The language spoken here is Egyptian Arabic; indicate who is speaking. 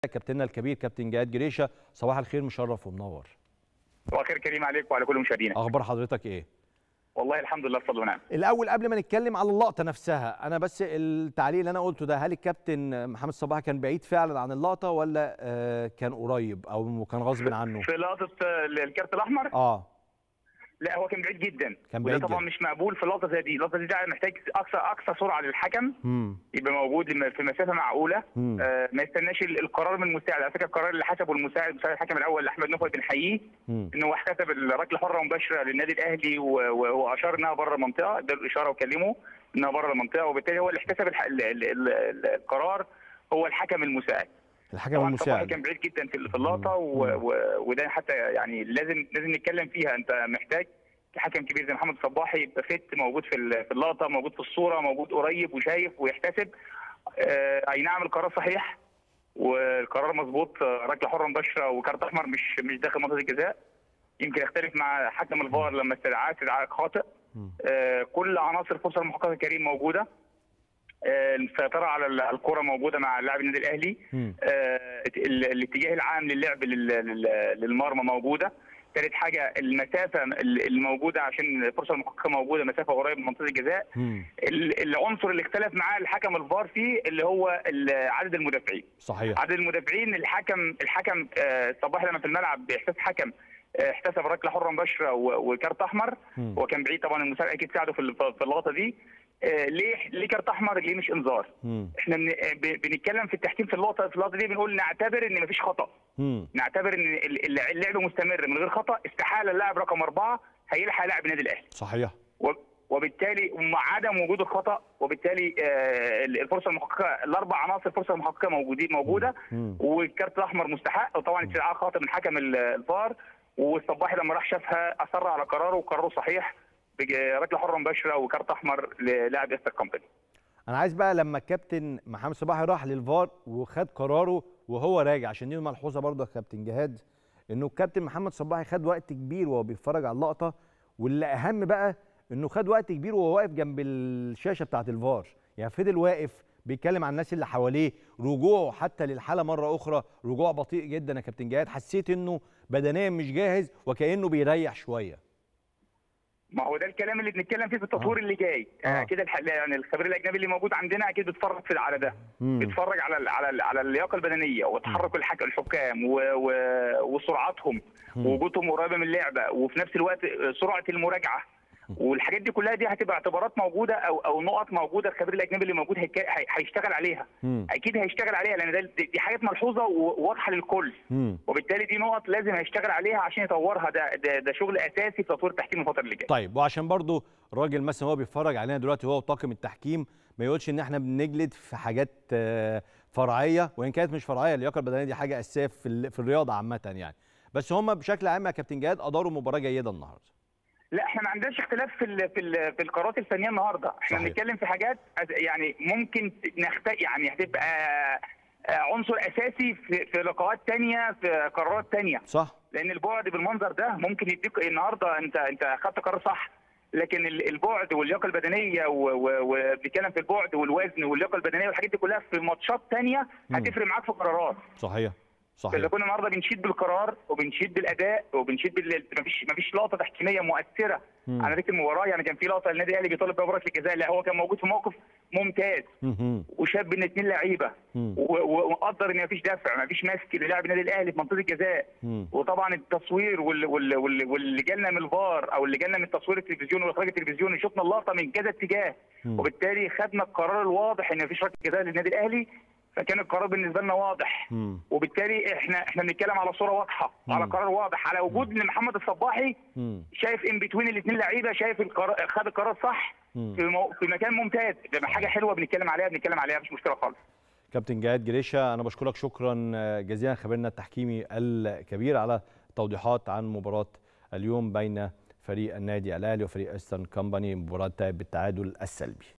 Speaker 1: كابتننا الكبير كابتن جهاد جريشه صباح الخير مشرف ومنور
Speaker 2: صباح الخير كريم عليك وعلى كل مشاهدينا
Speaker 1: اخبار حضرتك ايه
Speaker 2: والله الحمد لله بفضل ونعم
Speaker 1: الاول قبل ما نتكلم على اللقطه نفسها انا بس التعليق اللي انا قلته ده هل الكابتن محمد صباح كان بعيد فعلا عن اللقطه ولا آه كان قريب او كان غصب عنه
Speaker 2: في لقطه الكارت الاحمر
Speaker 1: اه
Speaker 2: لا هو كان بعيد جدا
Speaker 1: كان
Speaker 2: وده
Speaker 1: بعيد
Speaker 2: طبعا
Speaker 1: جدا.
Speaker 2: مش مقبول في اللقطه زي دي اللقطه دي ده محتاج اقصى اقصى سرعه للحكم
Speaker 1: امم
Speaker 2: يبقى موجود في مسافه معقوله
Speaker 1: مم.
Speaker 2: آه ما يستناش ال- القرار من المساعد على فكره القرار اللي حسبه المساعد مساعد الحكم الاول احمد نفوي بنحييه
Speaker 1: مم.
Speaker 2: انه هو احتسب الركله حره مباشره للنادي الاهلي و- و- واشار انها بره المنطقه ادى الاشاره وكلمه انها بره المنطقه وبالتالي هو اللي احتسب الح- ال- ال- ال- ال- القرار هو الحكم المساعد
Speaker 1: الحكم
Speaker 2: طبعا صباحي
Speaker 1: المساعد
Speaker 2: كان بعيد جدا في في اللقطه و... و... وده حتى يعني لازم لازم نتكلم فيها انت محتاج حكم كبير زي محمد صباحي يبقى فت موجود في ال- في اللقطه موجود في الصوره موجود قريب وشايف ويحتسب آه اي نعم القرار صحيح والقرار مظبوط آه، ركله حره مباشره وكارت احمر مش مش داخل منطقه الجزاء يمكن يختلف مع حكم الفار لما استدعاه استدعاء خاطئ
Speaker 1: مم.
Speaker 2: آه كل عناصر الفرصه المحققه كريم موجوده آه، السيطره على ال- الكره موجوده مع لاعب النادي الاهلي
Speaker 1: مم.
Speaker 2: آه، ال- الاتجاه العام للعب لل- لل- للمرمى موجوده ثالث حاجه المسافه ال- الموجوده عشان الفرصه المحققه موجوده مسافه قريبه من منطقه الجزاء
Speaker 1: مم.
Speaker 2: ال- العنصر اللي اختلف معاه الحكم الفار فيه اللي هو ال- عدد المدافعين
Speaker 1: صحيح
Speaker 2: عدد المدافعين الحكم الحكم آه، صباح لما في الملعب باحساس حكم آه، احتسب ركله حره مباشره و- وكارت احمر
Speaker 1: مم.
Speaker 2: هو كان بعيد طبعا المساعد اكيد ساعده في ال- في اللقطه دي آه، ليه ليه كارت احمر ليه مش انذار
Speaker 1: مم.
Speaker 2: احنا بن- ب- بنتكلم في التحكيم في اللقطه في اللقطه دي بنقول نعتبر ان مفيش خطا
Speaker 1: مم.
Speaker 2: نعتبر ان ال- ال- اللعب مستمر من غير خطا استحاله اللاعب رقم اربعه هيلحق لاعب النادي الاهلي
Speaker 1: صحيح
Speaker 2: و- وبالتالي مع عدم وجود الخطا وبالتالي آه، الفرصه المحققه الاربع عناصر الفرصه المحققه موجودين موجوده
Speaker 1: مم.
Speaker 2: والكارت الاحمر مستحق وطبعا استدعاء خاطئ من حكم ال- الفار والصباحي لما راح شافها اصر على قراره وقراره صحيح بركله حره مباشره وكارت احمر للاعب استر كومباني
Speaker 1: انا عايز بقى لما الكابتن محمد صباحي راح للفار وخد قراره وهو راجع عشان دي ملحوظه برضه يا كابتن جهاد انه الكابتن محمد صباحي خد وقت كبير وهو بيتفرج على اللقطه واللي اهم بقى انه خد وقت كبير وهو واقف جنب الشاشه بتاعه الفار يعني فضل واقف بيتكلم عن الناس اللي حواليه رجوعه حتى للحاله مره اخرى رجوع بطيء جدا يا كابتن جهاد حسيت انه بدنيا مش جاهز وكانه بيريح شويه
Speaker 2: ما هو ده الكلام اللي بنتكلم فيه في التطوير
Speaker 1: آه.
Speaker 2: اللي جاي
Speaker 1: آه.
Speaker 2: آه. اكيد الح... يعني الخبير الاجنبي اللي موجود عندنا اكيد بيتفرج في على ده
Speaker 1: مم.
Speaker 2: بيتفرج على ال... على ال... على اللياقه البدنيه وتحرك الحك... الحكام و... و... وسرعتهم
Speaker 1: مم.
Speaker 2: ووجودهم قريبه من اللعبه وفي نفس الوقت سرعه المراجعه والحاجات دي كلها دي هتبقى اعتبارات موجوده او او نقط موجوده الخبير الاجنبي اللي موجود هيك... هي... هيشتغل عليها
Speaker 1: مم.
Speaker 2: اكيد هيشتغل عليها لان ده دي دي حاجات ملحوظه وواضحه للكل
Speaker 1: مم.
Speaker 2: وبالتالي دي نقط لازم هيشتغل عليها عشان يطورها ده ده, ده شغل اساسي في تطوير التحكيم الفتره اللي جايه
Speaker 1: طيب وعشان برضو الراجل مثلا هو بيتفرج علينا دلوقتي هو وطاقم التحكيم ما يقولش ان احنا بنجلد في حاجات آه، فرعيه وان كانت مش فرعيه اللياقه البدنيه دي حاجه اساسيه في ال- في الرياضه عامه يعني بس هم بشكل عام يا كابتن جهاد اداروا مباراه جيده النهارده
Speaker 2: لا احنا ما عندناش اختلاف في ال في ال في القرارات الفنيه النهارده احنا
Speaker 1: صحيح.
Speaker 2: بنتكلم في حاجات أز- يعني ممكن نخت يعني هتبقى آه، عنصر اساسي في في لقاءات تانية في قرارات تانية
Speaker 1: صح
Speaker 2: لان البعد بالمنظر ده ممكن يديك النهارده انت انت خدت قرار صح لكن ال- البعد واللياقه البدنيه و- و- وبنتكلم في البعد والوزن واللياقه البدنيه والحاجات دي كلها في ماتشات تانية
Speaker 1: مم.
Speaker 2: هتفرق معاك في قرارات
Speaker 1: صحيح
Speaker 2: اذا
Speaker 1: صحيح
Speaker 2: كنا النهارده بنشيد بالقرار وبنشيد بالاداء وبنشيد بال مفيش مفيش لقطه تحكيميه مؤثره
Speaker 1: مم.
Speaker 2: على نتيجه المباراه يعني كان في لقطه النادي الاهلي بيطالب بيها بركله الجزاء لا هو كان موجود في موقف ممتاز
Speaker 1: مهم.
Speaker 2: وشاب بين اثنين لعيبه
Speaker 1: مم.
Speaker 2: و- و- ومقدر ان مفيش دفع مفيش مسك للاعب النادي الاهلي في منطقه الجزاء
Speaker 1: مم.
Speaker 2: وطبعا التصوير وال- وال- وال- واللي جالنا من الفار او اللي جالنا من تصوير التلفزيون والاخراج التلفزيوني شفنا اللقطه من كذا اتجاه
Speaker 1: مم.
Speaker 2: وبالتالي خدنا القرار الواضح ان مفيش ركله جزاء للنادي الاهلي فكان القرار بالنسبه لنا واضح
Speaker 1: مم.
Speaker 2: وبالتالي احنا احنا بنتكلم على صوره واضحه
Speaker 1: مم.
Speaker 2: على قرار واضح على وجود ان محمد الصباحي
Speaker 1: مم.
Speaker 2: شايف ان بتوين الاثنين لعيبه شايف القرار خد القرار صح
Speaker 1: مم.
Speaker 2: في, مو في مكان ممتاز ده حاجه حلوه بنتكلم عليها بنتكلم عليها مش مشكله خالص
Speaker 1: كابتن جهاد جريشه انا بشكرك شكرا جزيلا خبيرنا التحكيمي الكبير على توضيحات عن مباراه اليوم بين فريق النادي الاهلي وفريق ايسترن كومباني مباراه انتهت بالتعادل السلبي